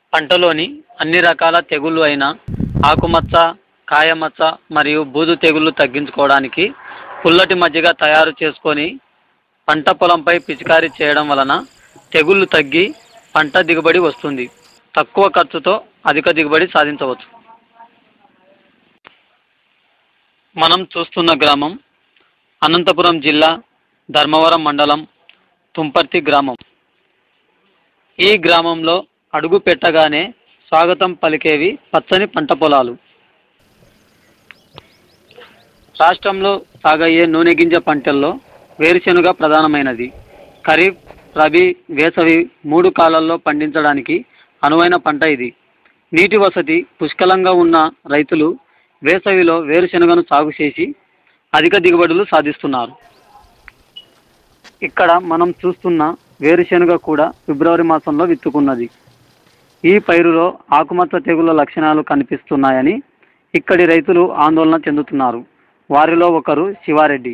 పంటలోని అన్ని రకాల తెగుళ్ళు అయిన ఆకుమచ్చ కాయమచ్చ మరియు బూజు తెగుళ్ళు తగ్గించుకోవడానికి పుల్లటి మజ్జిగ తయారు చేసుకొని పంట పొలంపై పిచికారీ చేయడం వలన తెగుళ్ళు తగ్గి పంట దిగుబడి వస్తుంది తక్కువ ఖర్చుతో అధిక దిగుబడి సాధించవచ్చు మనం చూస్తున్న గ్రామం అనంతపురం జిల్లా ధర్మవరం మండలం తుంపర్తి గ్రామం ఈ గ్రామంలో అడుగు పెట్టగానే స్వాగతం పలికేవి పచ్చని పంట పొలాలు రాష్ట్రంలో సాగయ్యే నూనె గింజ పంటల్లో వేరుశెనుగ ప్రధానమైనది ఖరీఫ్ రబీ వేసవి మూడు కాలాల్లో పండించడానికి అనువైన పంట ఇది నీటి వసతి పుష్కలంగా ఉన్న రైతులు వేసవిలో వేరుశెనగను సాగు చేసి అధిక దిగుబడులు సాధిస్తున్నారు ఇక్కడ మనం చూస్తున్న వేరుశెనగ కూడా ఫిబ్రవరి మాసంలో విత్తుకున్నది ఈ పైరులో ఆకుమచ్చ తెగుళ్ళ లక్షణాలు కనిపిస్తున్నాయని ఇక్కడి రైతులు ఆందోళన చెందుతున్నారు వారిలో ఒకరు శివారెడ్డి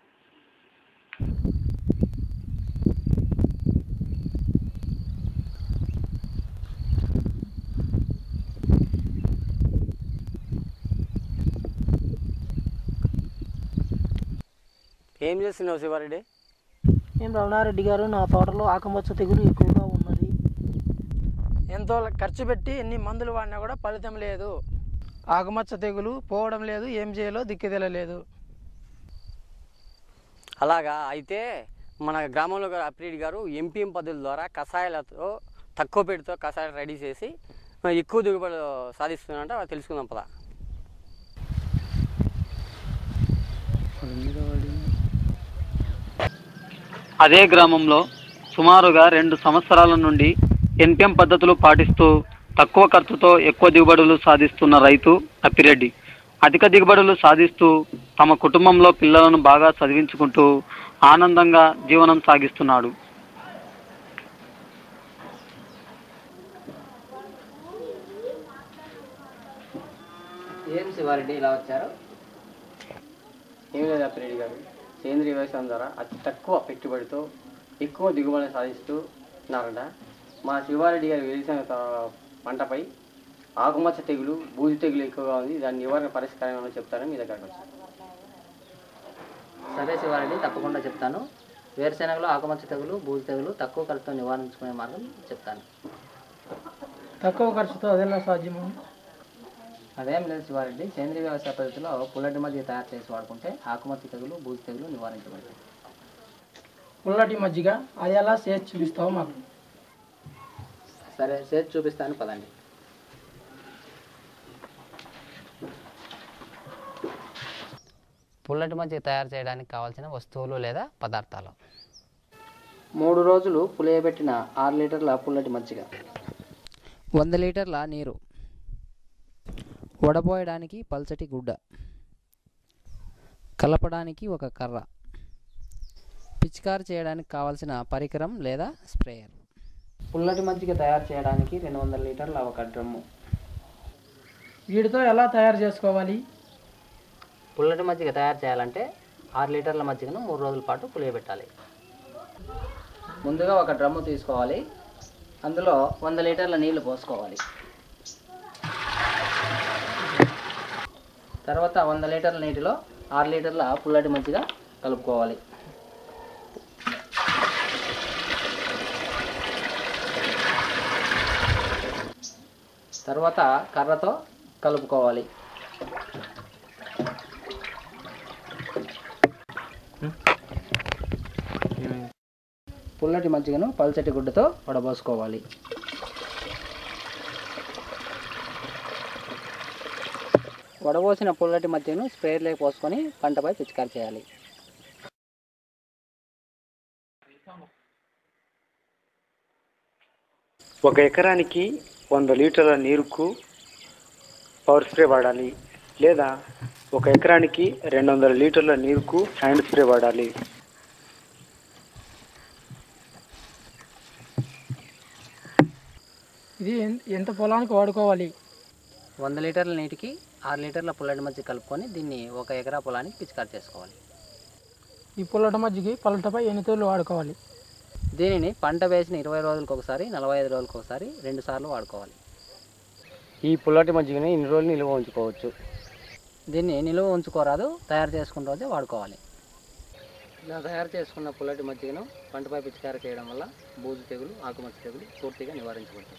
ఏం చేస్తున్నావు శివారెడ్డి మేము రమణారెడ్డి గారు నా తోటలో ఆకుమచ్చ తెగులు ఎక్కువగా ఉన్నది ఎంతో ఖర్చు పెట్టి ఎన్ని మందులు వాడినా కూడా ఫలితం లేదు ఆకుమచ్చ తెగులు పోవడం లేదు ఏం చేయాలో దిక్కుదెలలేదు అలాగా అయితే మన గ్రామంలో గారు అప్రీడ్ గారు ఎంపీఎం పద్ధతుల ద్వారా కషాయాలతో తక్కువ పెట్టుతో కషాయాలు రెడీ చేసి ఆ, ఎక్కువ దిగుబడి సాధిస్తున్నారంట అది తెలుసుకుందాం పదా అదే గ్రామంలో సుమారుగా రెండు సంవత్సరాల నుండి ఎన్పిఎం పద్ధతులు పాటిస్తూ తక్కువ ఖర్చుతో ఎక్కువ దిగుబడులు సాధిస్తున్న రైతు అప్పిరెడ్డి అధిక దిగుబడులు సాధిస్తూ తమ కుటుంబంలో పిల్లలను బాగా చదివించుకుంటూ ఆనందంగా జీవనం సాగిస్తున్నాడు ఏం శివారెడ్డి ఇలా వచ్చారు ఏం లేదు అప్రీడ్ గారు సేంద్రీయ వ్యవసాయం ద్వారా అతి తక్కువ పెట్టుబడితో ఎక్కువ దిగుబడి సాధిస్తూ ఉన్నారంట మా శివారెడ్డి గారి వేరుశనగ త- పంటపై ఆకుమచ్చ తెగులు బూజు తెగులు ఎక్కువగా ఉంది దాని నివారణ పరిష్కారం ఏమైనా చెప్తారని మీ దగ్గరకు వచ్చాను సరే శివారెడ్డి తప్పకుండా చెప్తాను వేరుశెనగలో ఆకుమచ్చ తెగులు బూజు తెగులు తక్కువ ఖర్చుతో నివారించుకునే మార్గం చెప్తాను తక్కువ ఖర్చుతో అదెలా సాధ్యము అదేం లేదు శివారెడ్డి సేంద్రీయ వ్యవసాయ పద్ధతిలో పుల్లటి మధ్య తయారు చేసి వాడుకుంటే ఆకుమచ్చ తెగులు బూజు తెగులు నివారించబడతాయి పుల్లటి మజ్జిగ అది ఎలా చేసి చూపిస్తావు మాకు సరే చేసి చూపిస్తాను పదండి పుల్లటి మజ్జిగ తయారు చేయడానికి కావాల్సిన వస్తువులు లేదా పదార్థాలు మూడు రోజులు పులియబెట్టిన ఆరు లీటర్ల పుల్లటి మజ్జిగ వంద లీటర్ల నీరు వడపోయడానికి పల్చటి గుడ్డ కలపడానికి ఒక కర్ర పిచికారు చేయడానికి కావాల్సిన పరికరం లేదా స్ప్రేయర్ పుల్లటి మజ్జిగ తయారు చేయడానికి రెండు వందల లీటర్ల ఒక డ్రమ్ము వీటితో ఎలా తయారు చేసుకోవాలి పుల్లటి మజ్జిగ తయారు చేయాలంటే ఆరు లీటర్ల మజ్జిగను మూడు రోజుల పాటు పులియబెట్టాలి ముందుగా ఒక డ్రమ్ము తీసుకోవాలి అందులో వంద లీటర్ల నీళ్లు పోసుకోవాలి తర్వాత వంద లీటర్ల నీటిలో ఆరు లీటర్ల పుల్లటి మజ్జిగ కలుపుకోవాలి తర్వాత కర్రతో కలుపుకోవాలి పుల్లటి మజ్జిగను పల్చటి గుడ్డతో వడబోసుకోవాలి వడబోసిన పుల్లటి మజ్జిగను స్ప్రేర్లోకి పోసుకొని పంటపై పిచికారి చేయాలి ఒక ఎకరానికి వంద లీటర్ల నీరుకు పవర్ స్ప్రే వాడాలి లేదా ఒక ఎకరానికి రెండు వందల లీటర్ల నీరుకు హ్యాండ్ స్ప్రే వాడాలి ఇది ఎన్- ఎంత పొలానికి వాడుకోవాలి వంద లీటర్ల నీటికి ఆరు లీటర్ల పుల్లటి మజ్జిగ కలుపుకొని దీన్ని ఒక ఎకరా పొలానికి పిచికారి చేసుకోవాలి ఈ పుల్లట మజ్జిగ పల్లటపై ఎన్ని తోళ్ళు వాడుకోవాలి దీనిని పంట వేసిన ఇరవై రోజులకు ఒకసారి నలభై ఐదు రోజులకు ఒకసారి రెండు సార్లు వాడుకోవాలి ఈ పుల్లటి మజ్జిగని ఇన్ని రోజులు నిల్వ ఉంచుకోవచ్చు దీన్ని నిలువ ఉంచుకోరాదు తయారు చేసుకున్న రోజే వాడుకోవాలి ఇలా తయారు చేసుకున్న పుల్లటి మజ్జిగను పంటపై పిచికారి చేయడం వల్ల బూజు తెగులు ఆకుమచ్చ తెగులు పూర్తిగా నివారించబడుతుంది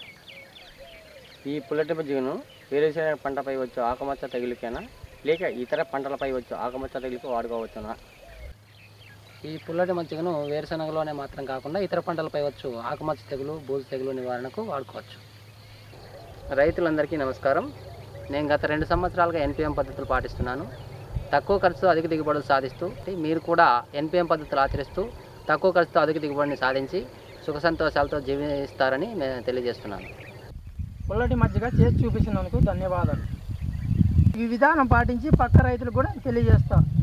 ఈ పుల్లటి మజ్జిగను వేరుశనగ పంటపై వచ్చే ఆకుమచ్చ తెగులుకైనా లేక ఇతర పంటలపై వచ్చే ఆకుమచ్చ తెగులుకు వాడుకోవచ్చునా ఈ పుల్లటి మజ్జిగను వేరుశనగలోనే మాత్రం కాకుండా ఇతర పంటలపై వచ్చు ఆకుమచ్చ తెగులు బూజు తెగులు నివారణకు వాడుకోవచ్చు రైతులందరికీ నమస్కారం నేను గత రెండు సంవత్సరాలుగా ఎన్పిఎం పద్ధతులు పాటిస్తున్నాను తక్కువ ఖర్చుతో అధిక దిగుబడులు సాధిస్తూ మీరు కూడా ఎన్పిఎం పద్ధతులు ఆచరిస్తూ తక్కువ ఖర్చుతో అధిక దిగుబడిని సాధించి సుఖ సంతోషాలతో జీవిస్తారని నేను తెలియజేస్తున్నాను పుల్లటి మజ్జిగ చేసి చూపించినందుకు ధన్యవాదాలు ఈ విధానం పాటించి పక్క రైతులకు కూడా తెలియజేస్తా